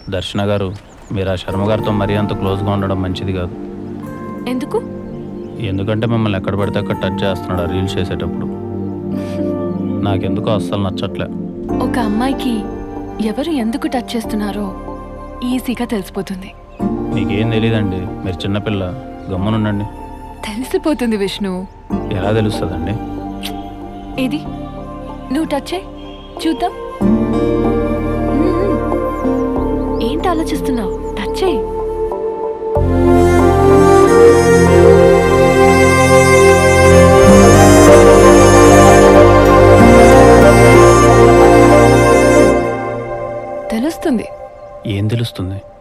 దర్శన గారు మీరు ఆ శర్మ గారితో మరీ అంత క్లోజ్గా ఉండడం మంచిది కాదు ఎందుకు ఎందుకంటే మిమ్మల్ని ఎక్కడ పడితే అక్కడ టచ్ చేస్తున్నాడు ఆ రీల్స్ చేసేటప్పుడు నాకెందుకో అస్సలు నచ్చట్లే ఒక అమ్మాయికి ఎవరు ఎందుకు టచ్ చేస్తున్నారో ఈజీగా తెలిసిపోతుంది మీకేం తెలియదండి మీరు చిన్నపిల్ల గమ్మునుండండి తెలిసిపోతుంది విష్ణు ఎలా తెలుస్తుందండి ఏది నువ్వు టచ్ చేయి చూద్దాం మ్మ్. ఏంటి ఆలోచిస్తున్నావు టచ్ చేయి తెలుస్తుంది ఏం తెలుస్తుంది